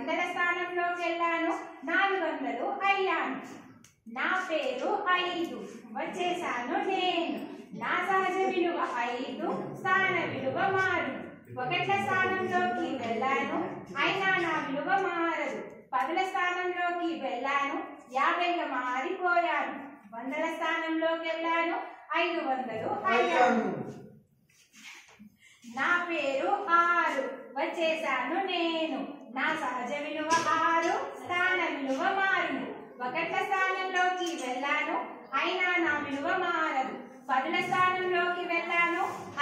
వందల స్థానంలోకి వెళ్ళాను నాలుగు వందలు అయ్యాను నా పేరు ఐదు వచ్చేసాను నేను నా సహజ విలువ ఐదు స్థాన విలువ మారు ఒకట్ల స్థానంలోకి వెళ్ళాను అయినా నా విలువ మారదు పదుల స్థానంలోకి వెళ్ళాను యాభైగా మారిపోయాను వందల స్థానంలోకి వెళ్ళాను ఐదు వందలు అయ్యాను నా పేరు ఆరు వచ్చేసాను నేను నా సహజ విలువ ఆరు స్థాన విలువ మారును ఒకట్ల స్థానంలోకి వెళ్ళాను అయినా నా విలువ మారదు పదుల స్థానంలోకి వెళ్ళాను